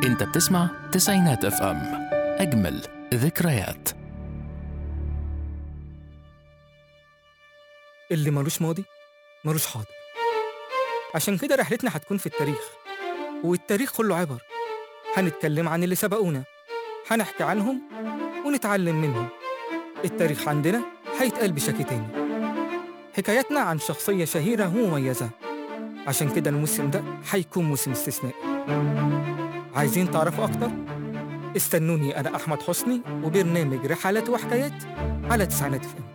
انت بتسمع تسعينات اف ام اجمل ذكريات اللي ملوش ماضي ملوش حاضر عشان كده رحلتنا هتكون في التاريخ والتاريخ كله عبر هنتكلم عن اللي سبقونا هنحكي عنهم ونتعلم منهم التاريخ عندنا هيتقال بشكل تاني حكاياتنا عن شخصية شهيرة ومميزة عشان كده الموسم ده هيكون موسم استثنائي عايزين تعرفوا أكتر؟ استنوني أنا أحمد حسني وبرنامج رحلات وحكايات على تسعينات فم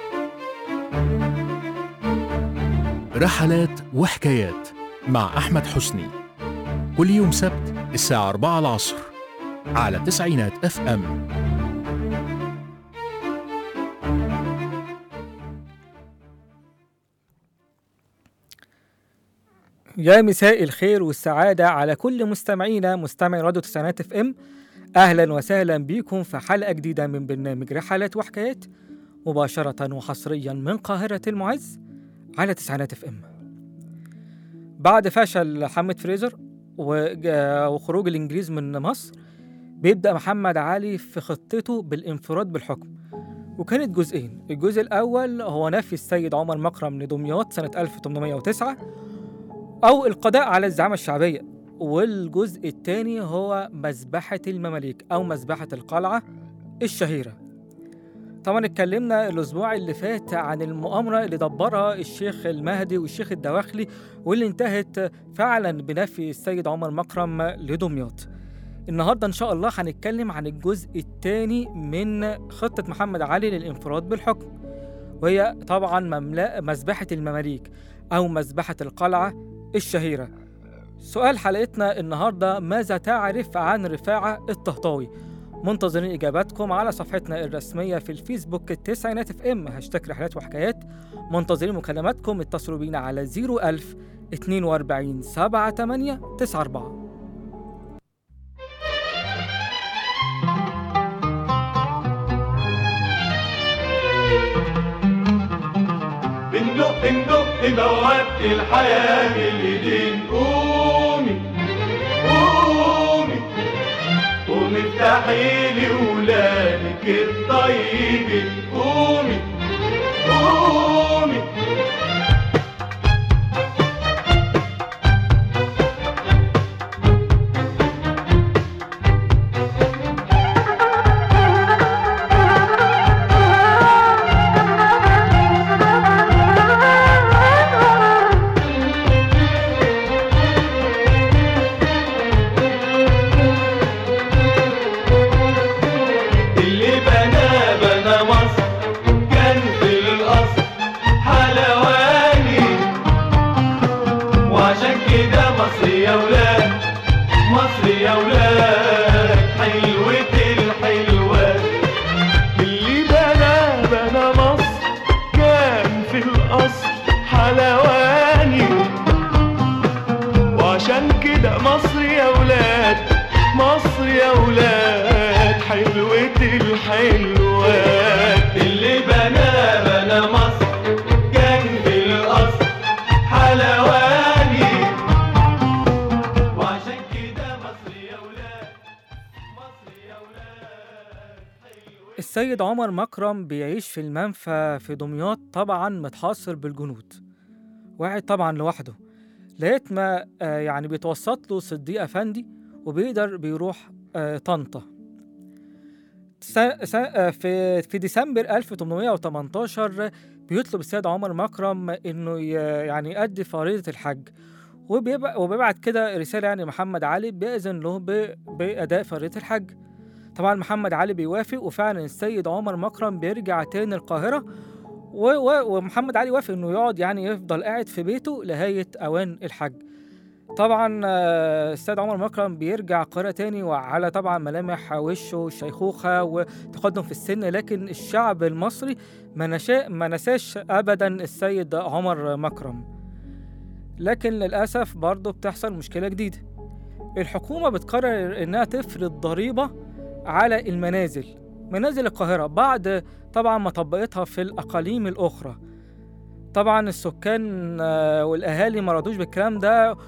رحلات وحكايات مع أحمد حسني كل يوم سبت الساعة 4 العصر على تسعينات اف ام يا مساء الخير والسعادة على كل مستمعينا مستمعي راديو تسعينات اف ام أهلا وسهلا بيكم في حلقة جديدة من برنامج رحلات وحكايات مباشرة وحصريا من قاهرة المعز على تسعينات اف ام بعد فشل حمد فريزر وج- وخروج الإنجليز من مصر بيبدأ محمد علي في خطته بالانفراد بالحكم وكانت جزئين الجزء الأول هو نفي السيد عمر مكرم لدمياط سنة 1809 أو القضاء على الزعامة الشعبية والجزء الثاني هو مذبحة المماليك أو مذبحة القلعة الشهيرة طبعا اتكلمنا الأسبوع اللي فات عن المؤامرة اللي دبرها الشيخ المهدي والشيخ الدواخلي واللي انتهت فعلا بنفي السيد عمر مكرم لدمياط النهاردة إن شاء الله هنتكلم عن الجزء الثاني من خطة محمد علي للانفراد بالحكم وهي طبعا مملا مذبحة المماليك أو مذبحة القلعة الشهيرة سؤال حلقتنا النهاردة ماذا تعرف عن رفاعة الطهطاوي منتظرين إجاباتكم على صفحتنا الرسمية في الفيسبوك التسعينات اف ام هاشتاج رحلات وحكايات منتظرين مكالماتكم اتصلوا بينا على 01000 42 78 94 بندق بندق بوابة الحياة بالايدين قومي قومي قومي افتحي لي ولادك الطيبين قومي قومي اللي بنى بنى مصر كان في الأصل حلواني وعشان كده مصر يا ولاد مصر يا ولاد حلوة الحلوات اللي بنى بنى مصر كان في الأصل حلواني وعشان كده مصر يا ولاد مصر يا ولاد حلوة الحلوات اللي بنى بنى مصر كان في الأصل حلواني وعشان كده مصر يا ولاد مصر يا ولاد حلوة السيد عمر مكرم بيعيش في المنفى في دمياط طبعا متحاصر بالجنود واحد طبعا لوحده لقيت ما آه، يعني بيتوسط له صديق افندي وبيقدر بيروح آه، طنطا س- س- آه، في في ديسمبر 1818 بيطلب السيد عمر مكرم انه ي- يعني يؤدي فريضة الحج وبيبع- وبيبعت كده رسالة يعني محمد علي بيأذن له ب- بأداء فريضة الحج طبعا محمد علي بيوافق وفعلا السيد عمر مكرم بيرجع تاني القاهرة و- و- ومحمد علي وافق انه يقعد يعني يفضل قاعد في بيته لغاية اوان الحج طبعا آه، السيد عمر مكرم بيرجع القاهرة تاني وعلى طبعا ملامح وشه الشيخوخة وتقدم في السن لكن الشعب المصري ما نشا ما نساش ابدا السيد عمر مكرم لكن للأسف برضه بتحصل مشكلة جديدة الحكومة بتقرر إنها تفرض ضريبة على المنازل منازل القاهرة بعد طبعا ما طبقتها في الأقاليم الأخرى طبعا السكان آه، والأهالي ما رضوش بالكلام ده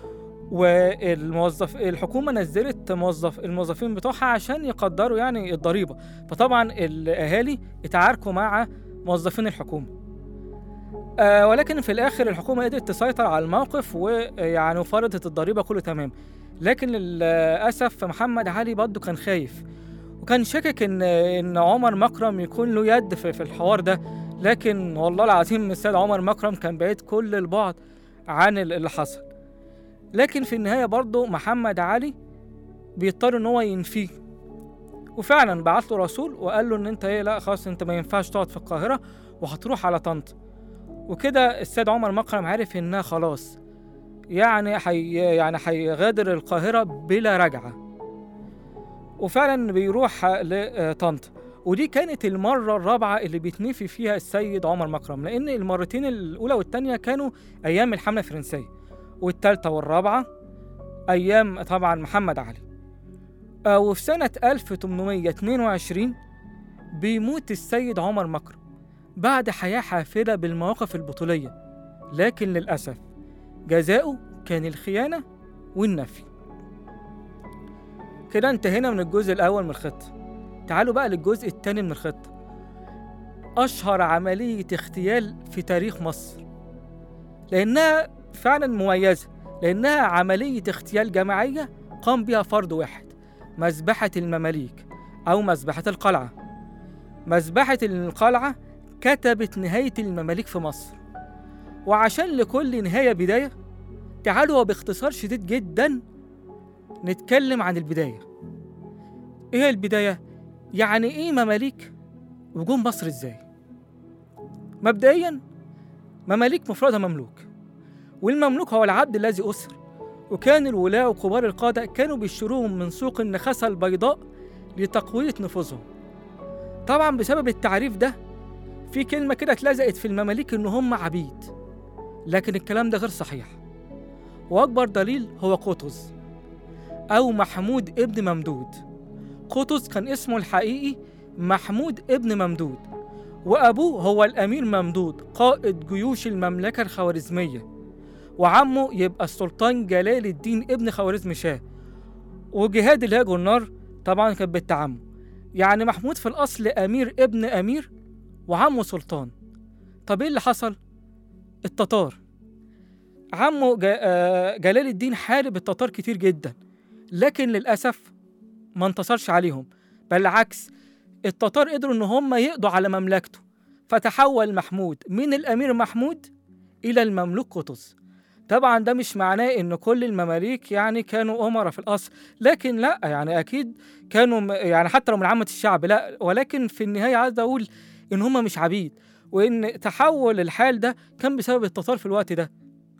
والموظف الحكومة نزلت موظف الموظفين بتوعها عشان يقدروا يعني الضريبة فطبعا الأهالي اتعاركوا مع موظفين الحكومة آه ولكن في الآخر الحكومة قدرت تسيطر على الموقف ويعني فرضت الضريبة كله تمام لكن للأسف محمد علي برضه كان خايف وكان شاكك إن إن عمر مكرم يكون له يد في, في الحوار ده لكن والله العظيم السيد عمر مكرم كان بعيد كل البعد عن اللي حصل لكن في النهاية برضه محمد علي بيضطر إن هو ينفيه وفعلا بعت له رسول وقال له إن أنت إيه لا خلاص أنت ما ينفعش تقعد في القاهرة وهتروح على طنطا وكده السيد عمر مكرم عرف إنها خلاص يعني حي يعني هيغادر القاهرة بلا رجعة وفعلا بيروح لطنطا ودي كانت المرة الرابعة اللي بيتنفي فيها السيد عمر مكرم لأن المرتين الأولى والتانية كانوا أيام الحملة الفرنسية والتالتة والرابعة أيام طبعا محمد علي آه، وفي سنة 1822 بيموت السيد عمر مكرم بعد حياة حافلة بالمواقف البطولية لكن للأسف جزاؤه كان الخيانة والنفي كده انتهينا من الجزء الأول من الخطة تعالوا بقى للجزء الثاني من الخطة أشهر عملية اغتيال في تاريخ مصر لأنها فعلا مميزة لأنها عملية اغتيال جماعية قام بها فرد واحد مذبحة المماليك أو مذبحة القلعة مذبحة القلعة كتبت نهاية المماليك في مصر وعشان لكل نهاية بداية تعالوا وباختصار شديد جدا نتكلم عن البداية ايه البداية؟ يعني ايه مماليك وجم مصر ازاي؟ مبدئيا مماليك مفردها مملوك والمملوك هو العبد الذي أسر وكان الولاة وكبار القادة كانوا بيشتروهم من سوق النخاسة البيضاء لتقوية نفوذهم طبعا بسبب التعريف ده في كلمة كده اتلزقت في المماليك إن هم عبيد لكن الكلام ده غير صحيح وأكبر دليل هو قطز أو محمود ابن ممدود قطز كان اسمه الحقيقي محمود ابن ممدود وأبوه هو الأمير ممدود قائد جيوش المملكة الخوارزمية وعمه يبقى السلطان جلال الدين ابن خوارزم شاه وجهاد الهاج والنار طبعا كان بالتعمم يعني محمود في الأصل أمير ابن أمير وعمه سلطان طب إيه اللي حصل؟ التتار عمه جا- آه، جلال الدين حارب التتار كتير جدا لكن للأسف ما انتصرش عليهم بالعكس التتار قدروا إن هم يقضوا على مملكته فتحول محمود من الأمير محمود إلى المملوك قطز طبعا ده مش معناه إن كل المماليك يعني كانوا أمراء في الأصل لكن لا يعني أكيد كانوا م- يعني حتى لو من عامة الشعب لا ولكن في النهاية عايز أقول إن هم مش عبيد وإن تحول الحال ده كان بسبب التتار في الوقت ده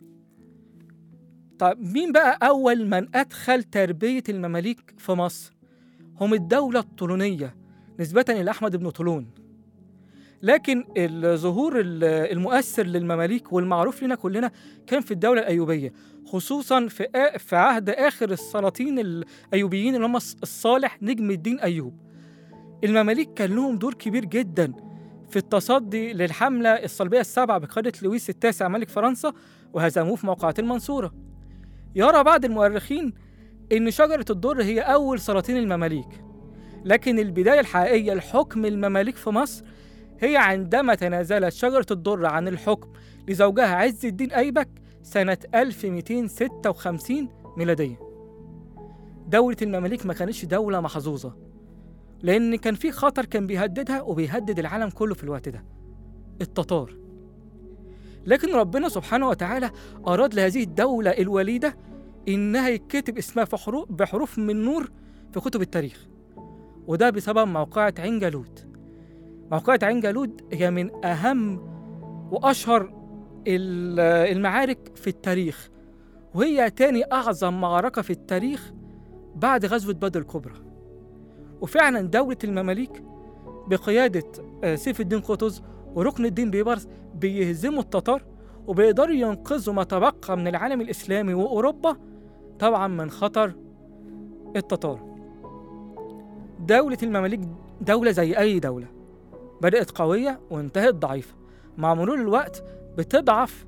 طب مين بقى أول من أدخل تربية المماليك في مصر؟ هم الدولة الطولونية نسبة إلى أحمد بن طولون لكن الظهور ال- المؤثر للمماليك والمعروف لنا كلنا كان في الدولة الأيوبية خصوصا في آ- في عهد آخر السلاطين الأيوبيين اللي هم الص- الصالح نجم الدين أيوب المماليك كان لهم دور كبير جدا في التصدي للحملة الصليبية السابعة بقيادة لويس التاسع ملك فرنسا وهزموه في موقعة المنصورة يرى بعض المؤرخين إن شجرة الدر هي أول سلاطين المماليك لكن البداية الحقيقية لحكم المماليك في مصر هي عندما تنازلت شجرة الدر عن الحكم لزوجها عز الدين أيبك سنة 1256 ميلادية دولة المماليك ما كانتش دولة محظوظة لأن كان في خطر كان بيهددها وبيهدد العالم كله في الوقت ده التتار لكن ربنا سبحانه وتعالى أراد لهذه الدولة الوليدة إنها يتكتب اسمها في حروف بحروف من نور في كتب التاريخ وده بسبب موقعة عين جالوت موقعة عين جالوت هي من أهم وأشهر ال- المعارك في التاريخ وهي تاني أعظم معركة في التاريخ بعد غزوة بدر الكبرى وفعلا دولة المماليك بقيادة آه، سيف الدين قطز وركن الدين بيبرس بيهزموا التتار وبيقدروا ينقذوا ما تبقى من العالم الإسلامي وأوروبا طبعا من خطر التتار دولة المماليك دولة زي أي دولة بدأت قوية وانتهت ضعيفة مع مرور الوقت بتضعف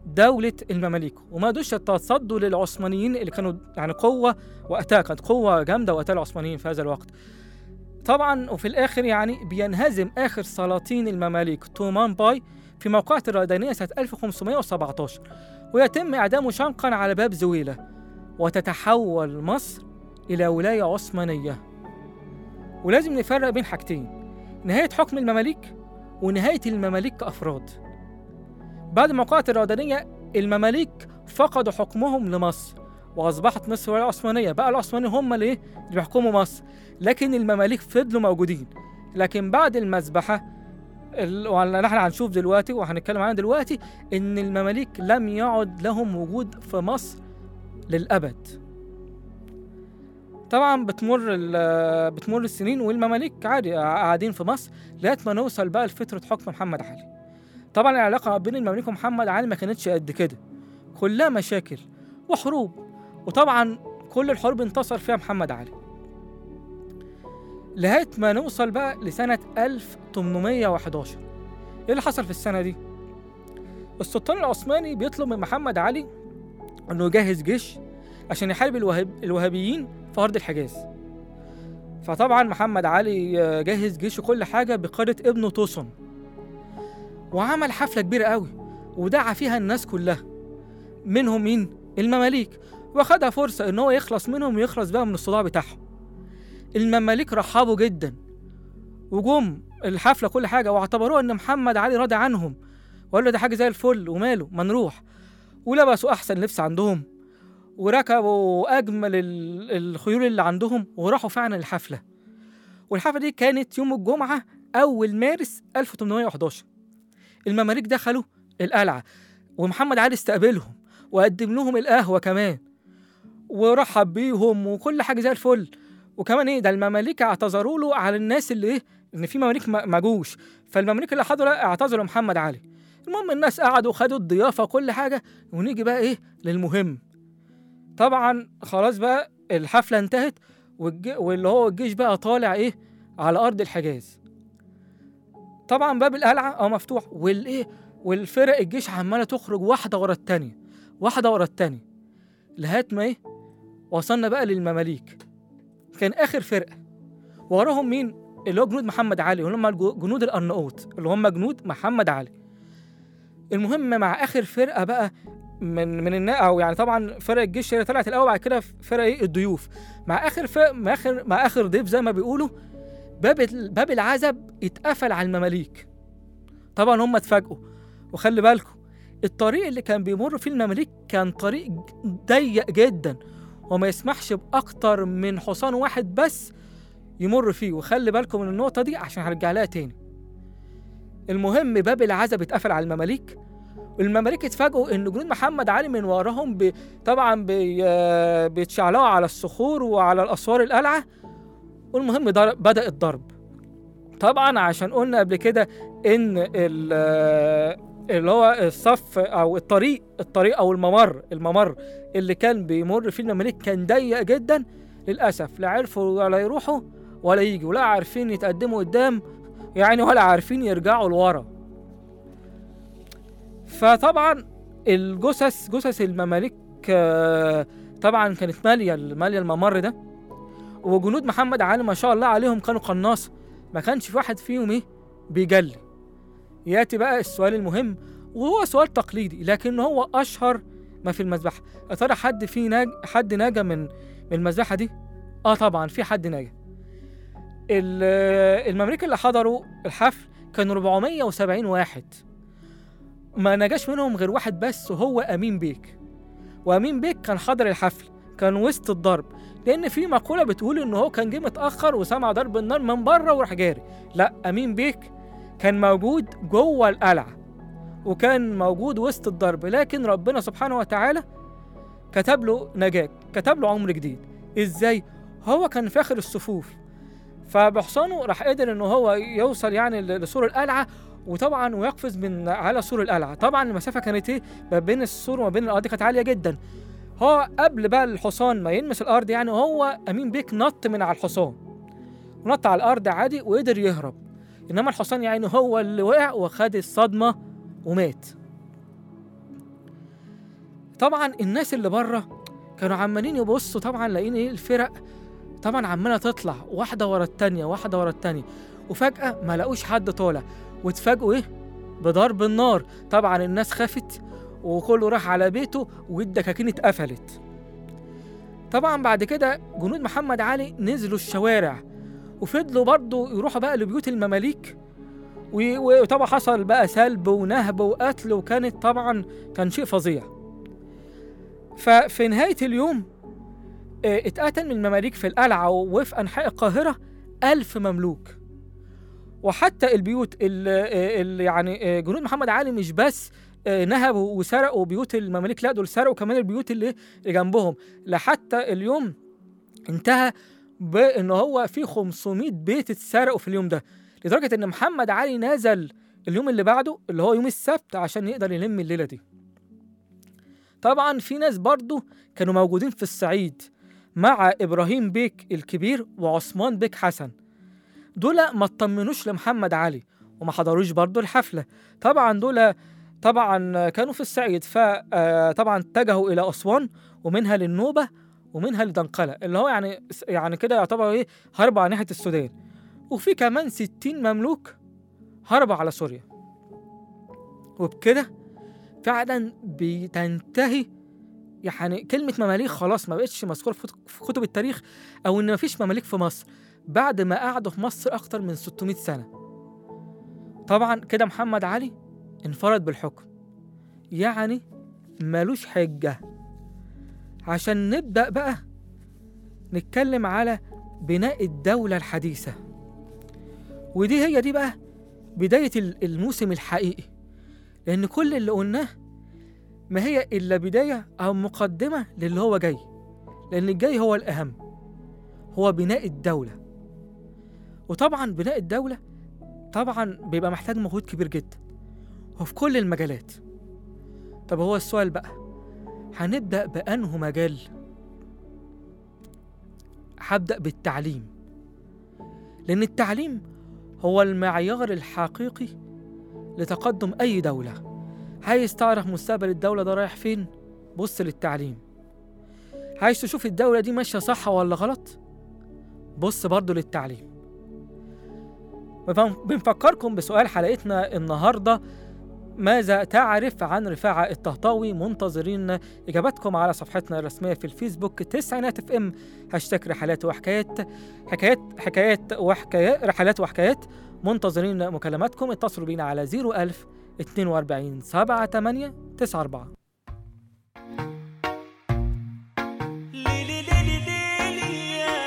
دولة المماليك وما قدروش يتصدوا للعثمانيين اللي كانوا يعني قوة وقتها كانت قوة جامدة وقتها العثمانيين في هذا الوقت طبعا وفي الآخر يعني بينهزم آخر سلاطين المماليك تومان باي في موقعة الريدانية سنة 1517 ويتم إعدامه شنقا على باب زويلة وتتحول مصر إلى ولاية عثمانية ولازم نفرق بين حاجتين نهاية حكم المماليك ونهاية المماليك كأفراد بعد موقعة الرودانية المماليك فقدوا حكمهم لمصر وأصبحت مصر ولاية عثمانية بقى العثمانيين هم اللي إيه؟ اللي بيحكموا مصر لكن المماليك فضلوا موجودين لكن بعد المذبحة ال- واللي احنا هنشوف دلوقتي وهنتكلم عنها دلوقتي ان المماليك لم يعد لهم وجود في مصر للابد طبعا بتمر ال- بتمر السنين والمماليك عادي قاعدين في مصر لغايه ما نوصل بقى لفتره حكم محمد علي طبعا العلاقه ما بين المماليك ومحمد علي ما كانتش قد كده كلها مشاكل وحروب وطبعا كل الحروب انتصر فيها محمد علي لغايه ما نوصل بقى لسنه 1811 ايه اللي حصل في السنه دي السلطان العثماني بيطلب من محمد علي انه يجهز جيش عشان يحارب الوهاب الوهابيين في ارض الحجاز فطبعا محمد علي آه، جهز جيشه كل حاجه بقياده ابنه توسن وعمل حفله كبيره قوي ودعا فيها الناس كلها منهم مين المماليك واخدها فرصه ان هو يخلص منهم ويخلص بقى من الصداع بتاعهم المماليك رحبوا جدا وجم الحفله كل حاجه واعتبروها ان محمد علي راضي عنهم وقال له ده حاجه زي الفل وماله ما نروح ولبسوا احسن لبس عندهم وركبوا اجمل ال- الخيول اللي عندهم وراحوا فعلا الحفله والحفله دي كانت يوم الجمعه اول مارس 1811 المماليك دخلوا القلعه ومحمد علي استقبلهم وقدم لهم القهوه كمان ورحب بيهم وكل حاجه زي الفل وكمان ايه ده المماليك اعتذروا له على الناس اللي ايه ان في مماليك ما ما جوش فالمماليك اللي حضروا اعتذروا محمد علي المهم الناس قعدوا وخدوا الضيافه وكل حاجه ونيجي بقى ايه للمهم طبعا خلاص بقى الحفله انتهت والج... واللي هو الجيش بقى طالع ايه على ارض الحجاز طبعا باب القلعه اه مفتوح والايه والفرق الجيش عماله تخرج واحده ورا التانيه واحده ورا التانيه لغايه ما ايه وصلنا بقى للمماليك كان اخر فرقه وراهم مين اللي هو جنود محمد علي اللي هم الجو- جنود الارناؤوط اللي هم جنود محمد علي المهم مع اخر فرقه بقى من من النا او يعني طبعا فرق الجيش هي اللي طلعت الاول بعد كده فرق ايه الضيوف مع اخر فرق مع اخر مع اخر ضيف زي ما بيقولوا باب ال- باب العزب اتقفل على المماليك طبعا هم اتفاجئوا وخلي بالكم الطريق اللي كان بيمر فيه المماليك كان طريق ج- ضيق جدا وما يسمحش باكتر من حصان واحد بس يمر فيه وخلي بالكم من النقطه دي عشان هرجع لها تاني المهم باب العزب اتقفل على المماليك والمماليك اتفاجئوا ان جنود محمد علي من وراهم بي طبعا بي آه، بيتشعلقوا على الصخور وعلى الاسوار القلعه والمهم ضر- بدا الضرب طبعا عشان قلنا قبل كده ان ال- آه، اللي هو الصف او الطريق الطريق او الممر الممر اللي كان بيمر فيه المماليك كان ضيق جدا للاسف لا عرفوا ولا يروحوا ولا يجوا ولا عارفين يتقدموا قدام يعني ولا عارفين يرجعوا لورا فطبعا الجثث جثث المماليك آه، طبعا كانت ماليه ماليه الممر ده وجنود محمد علي ما شاء الله عليهم كانوا قناصه ما كانش في واحد فيهم ايه بيجلي ياتي بقى السؤال المهم وهو سؤال تقليدي لكن هو اشهر ما في المذبحه يا ترى حد في ناج حد نجا من من المذبحه دي اه طبعا في حد نجا ال- المماليك اللي حضروا الحفل كانوا 470 واحد ما نجاش منهم غير واحد بس وهو امين بيك وامين بيك كان حضر الحفل كان وسط الضرب لان في مقوله بتقول ان هو كان جه متاخر وسمع ضرب النار من بره وراح جاري لا امين بيك كان موجود جوه القلعه وكان موجود وسط الضرب لكن ربنا سبحانه وتعالى كتب له نجاة كتب له عمر جديد ازاي هو كان في اخر الصفوف فبحصانه راح قدر ان هو يوصل يعني ل- لسور القلعه وطبعا ويقفز من على سور القلعه طبعا المسافه كانت ايه ما بين السور وما بين الارض كانت عاليه جدا هو قبل بقى الحصان ما يلمس الارض يعني هو امين بيك نط من على الحصان ونط على الارض عادي وقدر يهرب انما الحصان يعني هو اللي وقع وخد الصدمه ومات طبعا الناس اللي بره كانوا عمالين يبصوا طبعا لاقيين ايه الفرق طبعا عماله تطلع واحده ورا التانيه واحده ورا التانيه وفجاه ما لقوش حد طالع واتفاجئوا ايه بضرب النار طبعا الناس خافت وكله راح على بيته والدكاكين اتقفلت طبعا بعد كده جنود محمد علي نزلوا الشوارع وفضلوا برضه يروحوا بقى لبيوت المماليك و- وطبعا حصل بقى سلب ونهب وقتل وكانت طبعا كان شيء فظيع ففي نهاية اليوم آه، اتقتل من المماليك في القلعة وفي أنحاء القاهرة ألف مملوك وحتى البيوت اللي, اللي يعني آه، جنود محمد علي مش بس آه، نهبوا وسرقوا بيوت المماليك لا دول سرقوا كمان البيوت اللي اللي جنبهم لحتى اليوم انتهى بان هو في 500 بيت اتسرقوا في اليوم ده لدرجه ان محمد علي نزل اليوم اللي بعده اللي هو يوم السبت عشان يقدر يلم الليله دي طبعا في ناس برضو كانوا موجودين في الصعيد مع ابراهيم بيك الكبير وعثمان بيك حسن دول ما اطمنوش لمحمد علي وما حضروش برضو الحفله طبعا دول طبعا كانوا في الصعيد فطبعا اتجهوا الى اسوان ومنها للنوبه ومنها لدنقله اللي هو يعني يعني كده يعتبر ايه هربوا على ناحيه السودان وفي كمان 60 مملوك هربوا على سوريا وبكده فعلا بتنتهي يعني كلمة مماليك خلاص ما بقتش مذكورة في كتب- في كتب التاريخ أو إن مفيش مماليك في مصر بعد ما قعدوا في مصر أكتر من 600 سنة طبعا كده محمد علي انفرد بالحكم يعني ملوش حجة عشان نبدأ بقى نتكلم على بناء الدولة الحديثة ودي هي دي بقى بداية ال- الموسم الحقيقي لأن كل اللي قلناه ما هي إلا بداية أو مقدمة للي هو جاي لأن الجاي هو الأهم هو بناء الدولة وطبعا بناء الدولة طبعا بيبقى محتاج مجهود كبير جدا وفي كل المجالات طب هو السؤال بقى هنبدأ بأنه مجال هبدأ بالتعليم لأن التعليم هو المعيار الحقيقي لتقدم أي دولة عايز تعرف مستقبل الدولة ده رايح فين؟ بص للتعليم عايز تشوف الدولة دي ماشية صح ولا غلط؟ بص برضو للتعليم وبن- بنفكركم بسؤال حلقتنا النهارده ماذا تعرف عن رفاعة الطهطاوي منتظرين إجاباتكم على صفحتنا الرسمية في الفيسبوك تسعينات اف ام هاشتاج رحلات وحكايات حكايات حكايات وحكايات رحلات وحكايات منتظرين مكالماتكم اتصلوا بينا على 01000 42 78 94 ليلي ليلي ليلي يا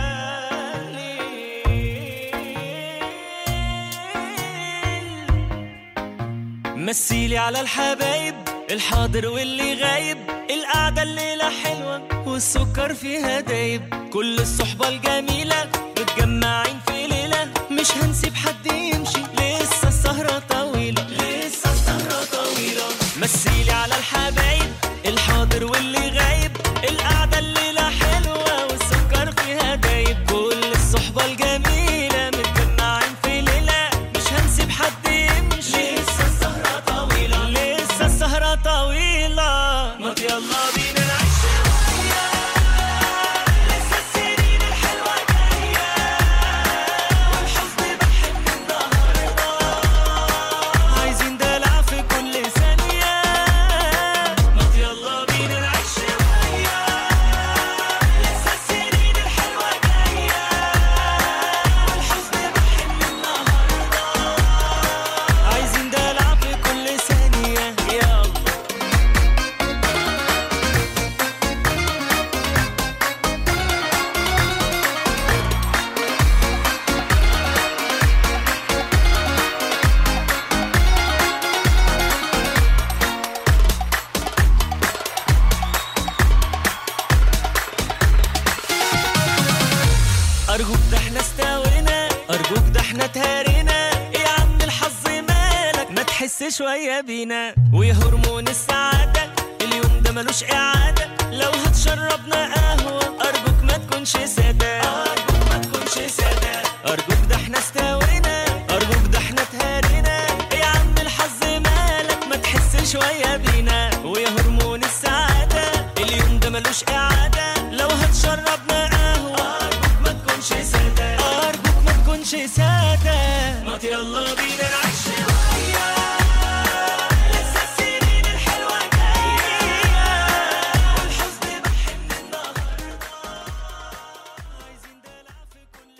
ليل. مثيلي على الحبايب الحاضر واللي غايب القعدة الليلة حلوة والسكر فيها دايب كل الصحبة الجميلة متجمعين في ليلة مش هنسيب حد يمشي لسه السهرة طويلة لسه السهرة طويلة مثيلي على الحبايب الحاضر واللي غايب القعدة الليلة حلوة والسكر فيها دايب كل الصحبة الجميلة متجمعين في ليلة مش هنسيب حد يمشي لسه السهرة طويلة لسه السهرة طويلة ما يلا بينا نعيش شوية لسه السنين الحلوة جاية والحزن بحن النهاردة عايزين دلع في كل ثانية ما يلا بينا نعيش شوية لسه السنين الحلوة جاية والحزن بحن النهاردة عايزين دلع في كل ثانية يلا أرجوك ده احنا استوينا أرجوك ده احنا تهرينا يا عم الحظ مالك ما تحس شوية بينا ويا هرمون السعادة اليوم ده ملوش إعادة لو هتشربنا قهوة أرجوك ما تكونش سادة أرجوك ما تكونش سادة أرجوك ده احنا استوينا أرجوك ده احنا تهرينا يا عم الحظ مالك ما تحس شوية بينا ويا هرمون السعادة ملوش إعادة لو هتشربنا قهوة أرجوك ما تكونش سادة أرجوك ما تكونش سادة ما يلا بينا نعيش شوية لسه السنين الحلوة جاية والحزن بحن النهاردة عايزين دلع في كل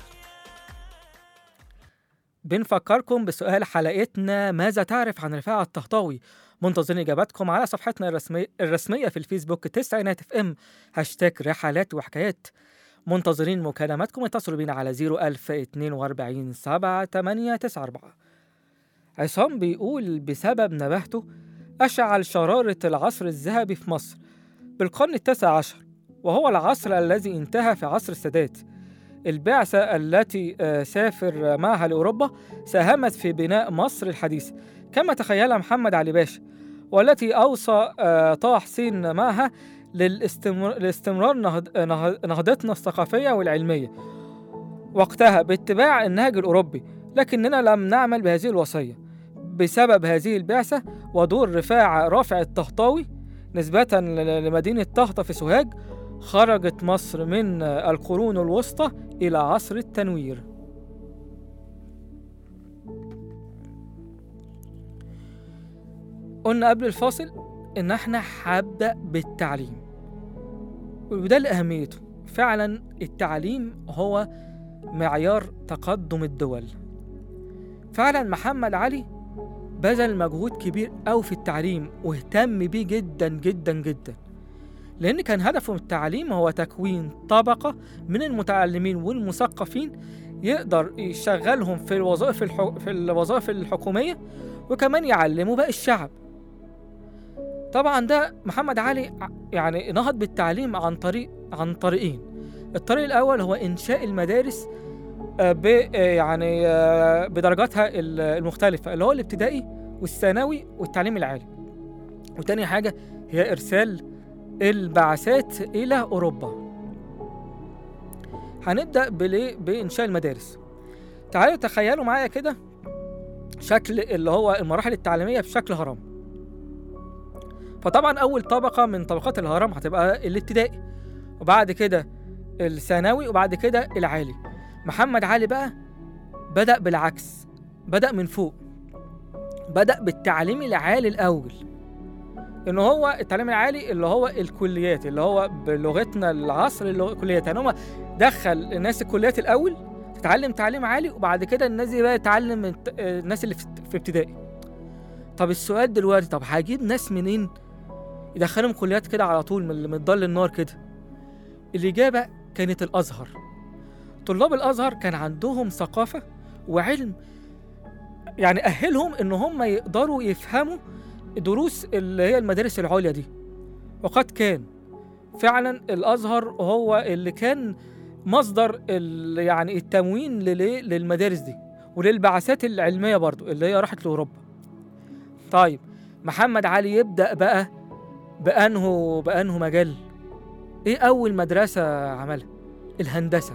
بنفكركم بسؤال حلقتنا ماذا تعرف عن رفاعة الطهطاوي منتظرين إجاباتكم على صفحتنا الرسمية, الرسمية في الفيسبوك تسعينات اف ام هاشتاج رحلات وحكايات منتظرين مكالماتكم اتصلوا بينا على 01042 7894 عصام بيقول بسبب نباهته أشعل شرارة العصر الذهبي في مصر بالقرن التاسع عشر وهو العصر الذي انتهى في عصر السادات البعثة التي آه، سافر معها لأوروبا ساهمت في بناء مصر الحديثة كما تخيلها محمد علي باشا والتي أوصى آه، طه حسين معها للاستمر- لاستمرار نهض- نهض- نهضتنا الثقافية والعلمية وقتها باتباع النهج الأوروبي لكننا لم نعمل بهذه الوصية بسبب هذه البعثة ودور رفاعة رافع الطهطاوي نسبة ل- لمدينة طهطا في سوهاج خرجت مصر من القرون الوسطى إلى عصر التنوير قلنا قبل الفاصل إن احنا هبدأ بالتعليم وده لأهميته فعلا التعليم هو معيار تقدم الدول فعلا محمد علي بذل مجهود كبير أوي في التعليم واهتم بيه جدا جدا جدا لأن كان هدفه من التعليم هو تكوين طبقة من المتعلمين والمثقفين يقدر يشغلهم في الوظائف الحو... في الوظائف الحكومية وكمان يعلموا باقي الشعب طبعا ده محمد علي ع- يعني نهض بالتعليم عن طريق عن طريقين الطريق الأول هو إنشاء المدارس آه، ب آه، يعني آه، بدرجاتها ال- المختلفة اللي هو الابتدائي والثانوي والتعليم العالي وتاني حاجة هي إرسال البعثات إلى أوروبا هنبدأ بليه بإنشاء المدارس تعالوا تخيلوا معايا كده شكل اللي هو المراحل التعليمية بشكل هرم فطبعا أول طبقة من طبقات الهرم هتبقى الابتدائي وبعد كده الثانوي وبعد كده العالي محمد علي بقى بدأ بالعكس بدأ من فوق بدأ بالتعليم العالي الأول ان هو التعليم العالي اللي هو الكليات اللي هو بلغتنا العصر اللي هو الكليات يعني هو دخل الناس الكليات الاول تتعلم تعليم عالي وبعد كده الناس دي بقى تتعلم الت- الناس اللي في في ابتدائي طب السؤال دلوقتي طب هجيب ناس منين يدخلهم كليات كده على طول من من ضل النار كده الاجابه كانت الازهر طلاب الازهر كان عندهم ثقافه وعلم يعني اهلهم ان هم يقدروا يفهموا دروس اللي هي المدارس العليا دي وقد كان فعلا الازهر هو اللي كان مصدر ال- يعني التموين للإيه؟ للمدارس دي وللبعثات العلميه برضو اللي هي راحت لاوروبا طيب محمد علي يبدا بقى بانه بانه مجال ايه اول مدرسه عملها الهندسه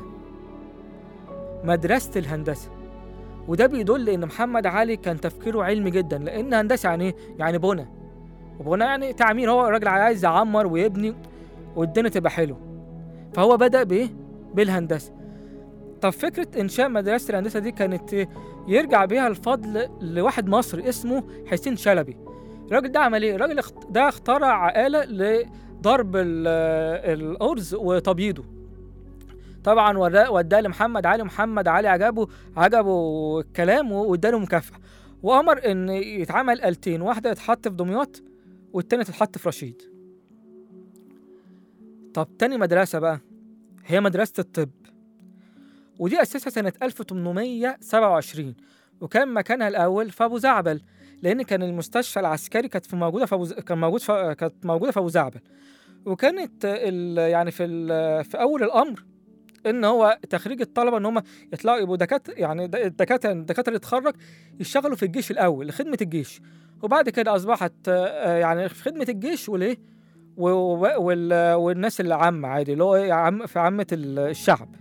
مدرسه الهندسه وده بيدل ان محمد علي كان تفكيره علمي جدا لان هندسه يعني ايه يعني بنى وبنى يعني تعمير هو الراجل عايز يعمر ويبني والدنيا تبقى حلوه فهو بدا بايه بالهندسه طب فكره انشاء مدرسه الهندسه دي كانت إيه؟ يرجع بيها الفضل لواحد مصري اسمه حسين شلبي الراجل ده عمل ايه الراجل اخت- ده اخترع آلة لضرب ال- الأرز وتبييضه طبعا وراه- وداه لمحمد علي محمد علي عجبه عجبه الكلام واداله مكافأة وأمر إن يتعمل آلتين واحدة تتحط في دمياط والتانية تتحط في رشيد طب تاني مدرسة بقى هي مدرسة الطب ودي أسسها سنة 1827 وكان مكانها الأول في أبو زعبل لأن كان المستشفى العسكري كانت في موجودة في أبو ز... كان موجود في... كانت موجودة في أبو زعبل وكانت ال... يعني في ال... في أول الأمر ان هو تخريج الطلبه ان هم يطلعوا يبقوا دكاتره يعني د- الدكاتره الدكاتره اللي اتخرج يشتغلوا في الجيش الاول لخدمه الجيش وبعد كده اصبحت آه، يعني في خدمه الجيش والايه و- و- وال- والناس العامه عادي اللي هو إيه عم في عامه ال- الشعب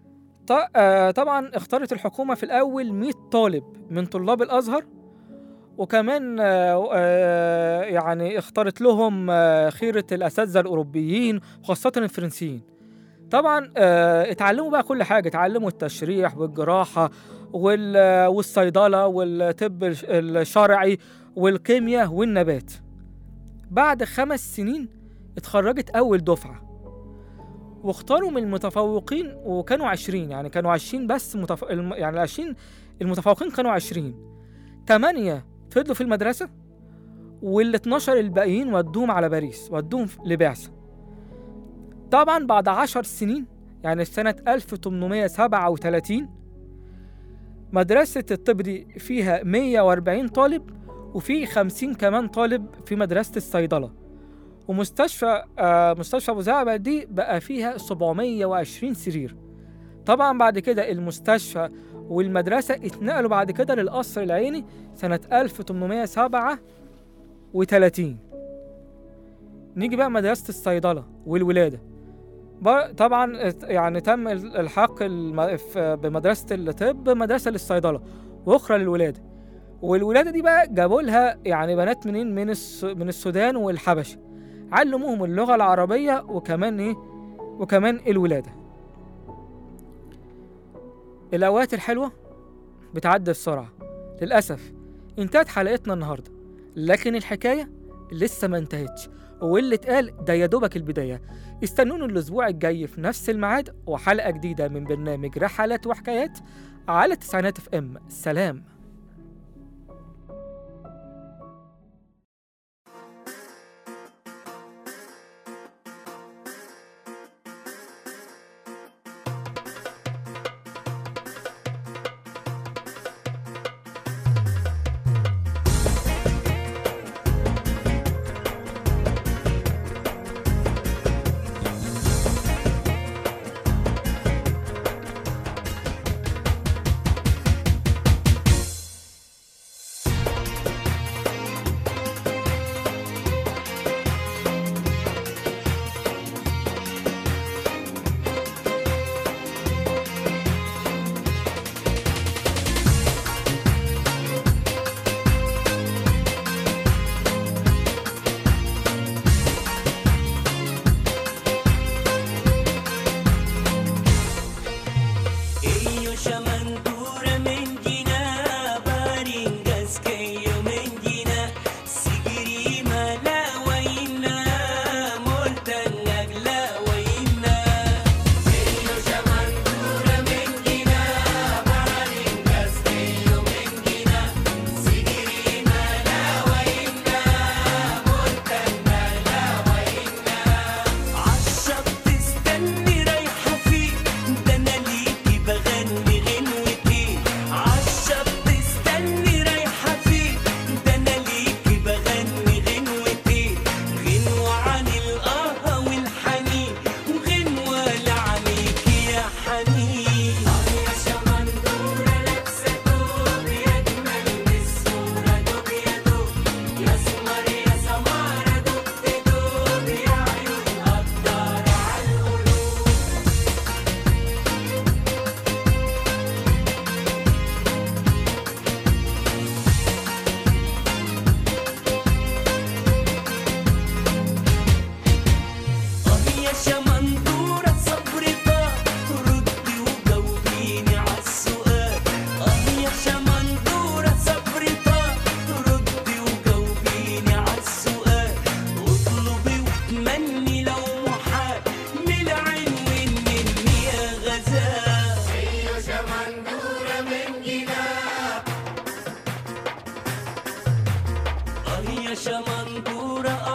ط- آه، طبعا اختارت الحكومه في الاول 100 طالب من طلاب الازهر وكمان آه، آه، يعني اختارت لهم آه، خيرة الأساتذة الأوروبيين وخاصة الفرنسيين طبعا آه، اتعلموا بقى كل حاجة اتعلموا التشريح والجراحة وال- والصيدلة والطب الش- الشرعي والكيمياء والنبات بعد خمس سنين اتخرجت أول دفعة واختاروا من المتفوقين وكانوا عشرين يعني كانوا عشرين بس متف... الم- يعني العشرين المتفوقين كانوا عشرين تمانية فضلوا في المدرسة وال 12 الباقيين ودوهم على باريس ودوهم ف- لبعثة طبعا بعد عشر سنين يعني في سنة 1837 مدرسة الطب دي فيها 140 طالب وفي 50 كمان طالب في مدرسة الصيدلة ومستشفى آه مستشفى أبو زعبل دي بقى فيها 720 سرير طبعا بعد كده المستشفى والمدرسة اتنقلوا بعد كده للقصر العيني سنة 1837 نيجي بقى مدرسة الصيدلة والولادة بر- طبعا ات- يعني تم ال- الحاق الم- في- بمدرسة الطب مدرسة للصيدلة وأخرى للولادة والولادة دي بقى جابوا لها يعني بنات منين من الس... من السودان والحبشة علموهم اللغة العربية وكمان إيه وكمان الولادة الأوقات الحلوة بتعدي بسرعة للأسف انتهت حلقتنا النهاردة لكن الحكاية لسه ما انتهتش واللي اتقال ده يا دوبك البداية استنونا الأسبوع الجاي في نفس الميعاد وحلقة جديدة من برنامج رحلات وحكايات على تسعينات اف ام سلام Iyo shamandura mengina baringas kayo mengina sigiri malawaina moltan naglawaina Iyo shamandura mengina baringas kayo mengina sigiri malawaina moltan naglawaina عالشط استني رايحة فين ده أنا ليكي بغني غنوتي عالشط استني رايحة فين ده أنا ليكي بغني غنوتي غنوة عن القهوة والحنين وغنوة لعليكي يا حنين يا شمندورة لابسة دوب يجمل من الصورة دوب يا دوب يا سمر يا سمارة دوب تدوب يا عيون قدر عالقلوب آه يا شمندورة صبري طال ردي وجاوبيني عالسؤال آه يا شمندورة صبري طال ردي وجاوبيني عالسؤال اطلبي وتمني لو محال من العنوان مني يا غزال أيوة شمندورة من جناح آه يا شمندورة